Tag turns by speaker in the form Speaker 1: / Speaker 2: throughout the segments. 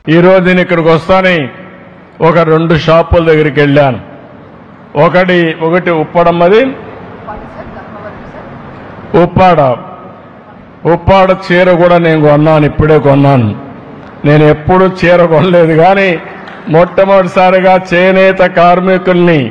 Speaker 1: ఈ రోజు నేను ఇక్కడికి వస్తానే ఒక రెండు షాపుల దగ్గరికి వెళ్ళాను ఒకటి ఒకటి ఉప్పడమ్మది ఉప్పాడ ఉప్పాడ చీర కూడా నేను కొన్నాను ఇప్పుడే కొన్నాను నేను ఎప్పుడు చీర కొనలేదు కానీ మొట్టమొదటిసారిగా చేనేత కార్మికుల్ని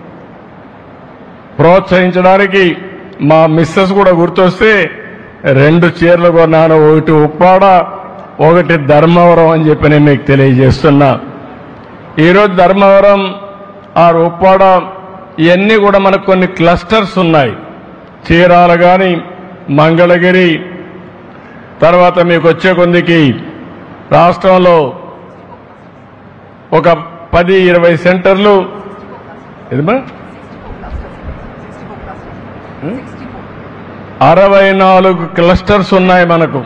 Speaker 1: ప్రోత్సహించడానికి మా మిస్సెస్ కూడా గుర్తొస్తే రెండు చీరలు కొన్నాను ఒకటి ఉప్పాడ ఒకటి ధర్మవరం అని చెప్పి నేను మీకు తెలియజేస్తున్నా ఈరోజు ధర్మవరం ఆ ఉప్పాడ ఇవన్నీ కూడా మనకు కొన్ని క్లస్టర్స్ ఉన్నాయి చీరాల కానీ మంగళగిరి తర్వాత మీకు వచ్చే కొందికి రాష్ట్రంలో ఒక పది ఇరవై సెంటర్లు ఎదమా అరవై నాలుగు క్లస్టర్స్ ఉన్నాయి మనకు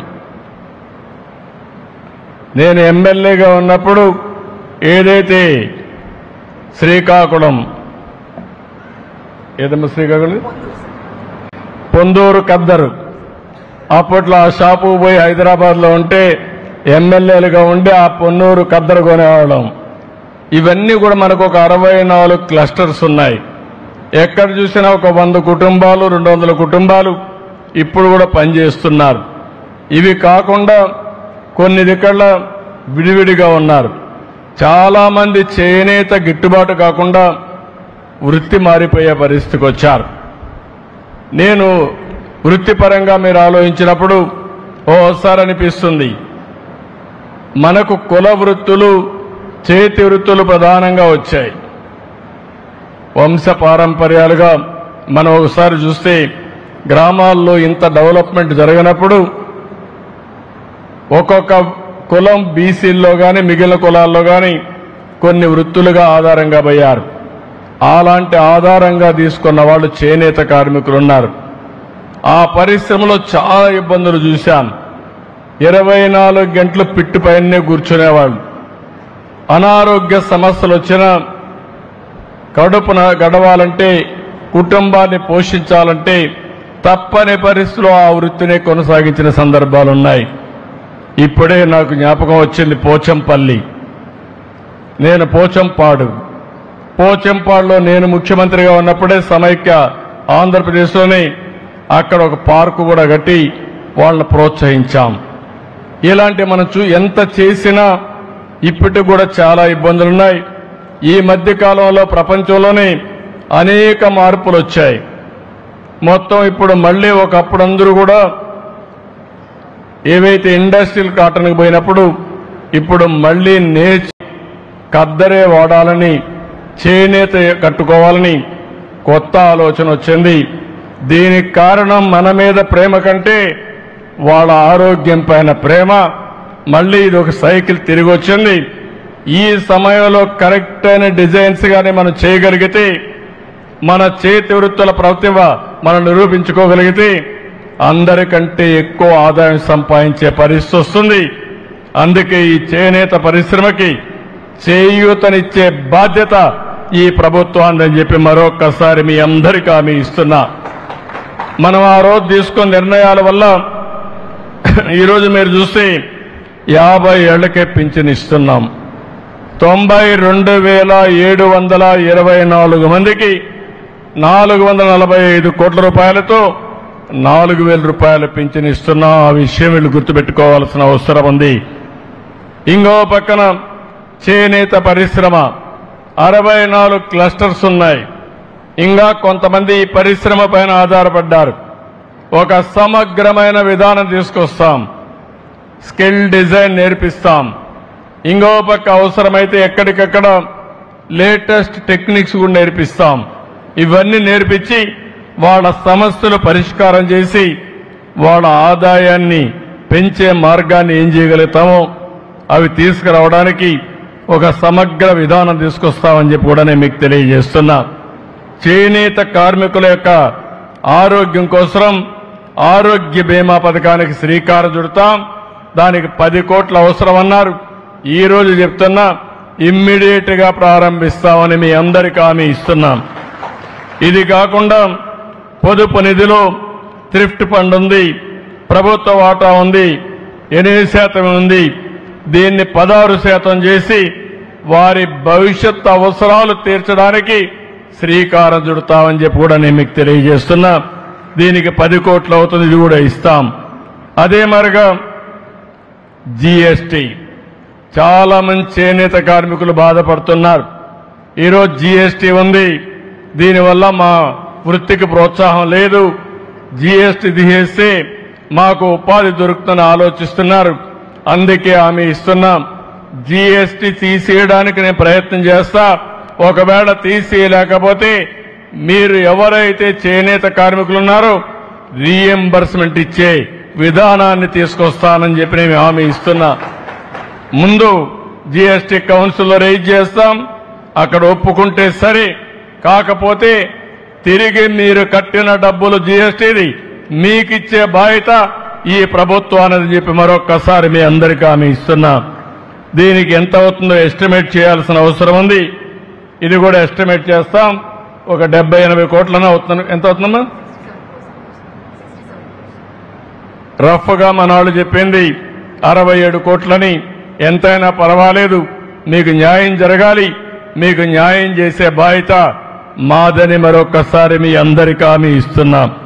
Speaker 1: నేను ఎమ్మెల్యేగా ఉన్నప్పుడు ఏదైతే శ్రీకాకుళం ఏదమ్మా శ్రీకాకుళం పొందూరు కద్దరు అప్పట్లో ఆ షాపు పోయి హైదరాబాద్లో ఉంటే ఎమ్మెల్యేలుగా ఉండి ఆ పొన్నూరు కద్దరు కొనేవాళ్ళం ఇవన్నీ కూడా మనకు ఒక అరవై నాలుగు క్లస్టర్స్ ఉన్నాయి ఎక్కడ చూసినా ఒక వంద కుటుంబాలు రెండు వందల కుటుంబాలు ఇప్పుడు కూడా పనిచేస్తున్నారు ఇవి కాకుండా కొన్ని దిక్కల విడివిడిగా ఉన్నారు చాలా మంది చేనేత గిట్టుబాటు కాకుండా వృత్తి మారిపోయే పరిస్థితికి వచ్చారు నేను వృత్తిపరంగా మీరు ఆలోచించినప్పుడు ఓసారి అనిపిస్తుంది మనకు కుల వృత్తులు చేతి వృత్తులు ప్రధానంగా వచ్చాయి వంశ పారంపర్యాలుగా మనం ఒకసారి చూస్తే గ్రామాల్లో ఇంత డెవలప్మెంట్ జరిగినప్పుడు ఒక్కొక్క కులం బీసీల్లో కానీ మిగిలిన కులాల్లో కానీ కొన్ని వృత్తులుగా ఆధారంగా పోయారు అలాంటి ఆధారంగా తీసుకున్న వాళ్ళు చేనేత కార్మికులు ఉన్నారు ఆ పరిశ్రమలో చాలా ఇబ్బందులు చూశాను ఇరవై నాలుగు గంటలు పిట్టు పైనే కూర్చునేవాళ్ళు అనారోగ్య సమస్యలు వచ్చినా కడుపున గడవాలంటే కుటుంబాన్ని పోషించాలంటే తప్పని పరిస్థితిలో ఆ వృత్తిని కొనసాగించిన సందర్భాలున్నాయి ఇప్పుడే నాకు జ్ఞాపకం వచ్చింది పోచంపల్లి నేను పోచంపాడు పోచంపాడులో నేను ముఖ్యమంత్రిగా ఉన్నప్పుడే సమైక్య ఆంధ్రప్రదేశ్లోనే అక్కడ ఒక పార్కు కూడా కట్టి వాళ్ళని ప్రోత్సహించాం ఇలాంటి మనం చూ ఎంత చేసినా ఇప్పటికి కూడా చాలా ఇబ్బందులున్నాయి ఈ మధ్య కాలంలో ప్రపంచంలోనే అనేక మార్పులు వచ్చాయి మొత్తం ఇప్పుడు మళ్ళీ ఒకప్పుడు అందరూ కూడా ఏవైతే ఇండస్ట్రియల్ కాటన్కి పోయినప్పుడు ఇప్పుడు మళ్ళీ నేర్చి కద్దరే వాడాలని చేనేత కట్టుకోవాలని కొత్త ఆలోచన వచ్చింది దీనికి కారణం మన మీద ప్రేమ కంటే వాళ్ళ ఆరోగ్యం పైన ప్రేమ మళ్ళీ ఇది ఒక సైకిల్ తిరిగి వచ్చింది ఈ సమయంలో కరెక్ట్ అయిన డిజైన్స్ గానీ మనం చేయగలిగితే మన చేతి వృత్తుల ప్రతిభ మనం నిరూపించుకోగలిగితే అందరికంటే ఎక్కువ ఆదాయం సంపాదించే పరిస్థితి వస్తుంది అందుకే ఈ చేనేత పరిశ్రమకి చేయూతనిచ్చే బాధ్యత ఈ ప్రభుత్వాన్ని అని చెప్పి మరొక్కసారి మీ అందరికీ హామీ ఇస్తున్నా మనం ఆ రోజు తీసుకున్న నిర్ణయాల వల్ల ఈరోజు మీరు చూస్తే యాభై ఏళ్లకే పింఛన్ ఇస్తున్నాం తొంభై రెండు వేల ఏడు వందల ఇరవై నాలుగు మందికి నాలుగు వందల నలభై ఐదు కోట్ల రూపాయలతో నాలుగు వేల రూపాయల పింఛన్ ఇస్తున్నాం ఆ విషయం వీళ్ళు గుర్తుపెట్టుకోవాల్సిన అవసరం ఉంది ఇంకో పక్కన చేనేత పరిశ్రమ అరవై నాలుగు క్లస్టర్స్ ఉన్నాయి ఇంకా కొంతమంది ఈ పరిశ్రమ పైన ఆధారపడ్డారు ఒక సమగ్రమైన విధానం తీసుకొస్తాం స్కిల్ డిజైన్ నేర్పిస్తాం ఇంకో పక్క అవసరమైతే ఎక్కడికక్కడ లేటెస్ట్ టెక్నిక్స్ కూడా నేర్పిస్తాం ఇవన్నీ నేర్పించి వాళ్ళ సమస్యలు పరిష్కారం చేసి వాళ్ళ ఆదాయాన్ని పెంచే మార్గాన్ని ఏం చేయగలుగుతామో అవి తీసుకురావడానికి ఒక సమగ్ర విధానం తీసుకొస్తామని చెప్పి కూడా నేను మీకు తెలియజేస్తున్నా చేనేత కార్మికుల యొక్క ఆరోగ్యం కోసం ఆరోగ్య బీమా పథకానికి శ్రీకారం చుడతాం దానికి పది కోట్ల అవసరం అన్నారు ఈ రోజు చెప్తున్నా ఇమ్మీడియట్ గా ప్రారంభిస్తామని మీ అందరికీ హామీ ఇస్తున్నాం ఇది కాకుండా పొదుపు నిధిలో థ్రిఫ్ట్ ఫండ్ ఉంది ప్రభుత్వ వాటా ఉంది ఎనిమిది శాతం ఉంది దీన్ని పదహారు శాతం చేసి వారి భవిష్యత్ అవసరాలు తీర్చడానికి శ్రీకారం చుడతామని చెప్పి కూడా నేను మీకు తెలియజేస్తున్నా దీనికి పది కోట్లు అవుతుంది ఇది కూడా ఇస్తాం అదే మరిగా జీఎస్టీ చాలా మంది చేనేత కార్మికులు బాధపడుతున్నారు ఈరోజు జీఎస్టీ ఉంది దీనివల్ల మా వృత్తికి ప్రోత్సాహం లేదు జీఎస్టీ తీసేస్తే మాకు ఉపాధి దొరుకుతుందని ఆలోచిస్తున్నారు అందుకే హామీ ఇస్తున్నాం జీఎస్టీ తీసేయడానికి నేను ప్రయత్నం చేస్తా ఒకవేళ తీసేయలేకపోతే మీరు ఎవరైతే చేనేత కార్మికులు ఉన్నారో రీఎంబర్స్మెంట్ ఇచ్చే విధానాన్ని తీసుకొస్తానని చెప్పి నేను హామీ ఇస్తున్నా ముందు జీఎస్టీ కౌన్సిల్లో రైజ్ చేస్తాం అక్కడ ఒప్పుకుంటే సరే కాకపోతే తిరిగి మీరు కట్టిన డబ్బులు జీఎస్టీది మీకిచ్చే బాధ్యత ఈ ప్రభుత్వానికి చెప్పి మరొక్కసారి మీ అందరికీ హామీ ఇస్తున్నా దీనికి ఎంత అవుతుందో ఎస్టిమేట్ చేయాల్సిన అవసరం ఉంది ఇది కూడా ఎస్టిమేట్ చేస్తాం ఒక డెబ్బై ఎనభై కోట్లన అవుతుంది ఎంత అవుతుందమ్మా రఫ్గా మన వాళ్ళు చెప్పింది అరవై ఏడు కోట్లని ఎంతైనా పర్వాలేదు మీకు న్యాయం జరగాలి మీకు న్యాయం చేసే బాధ్యత మాదని మరొక్కసారి మీ అందరికీ హామీ ఇస్తున్నాం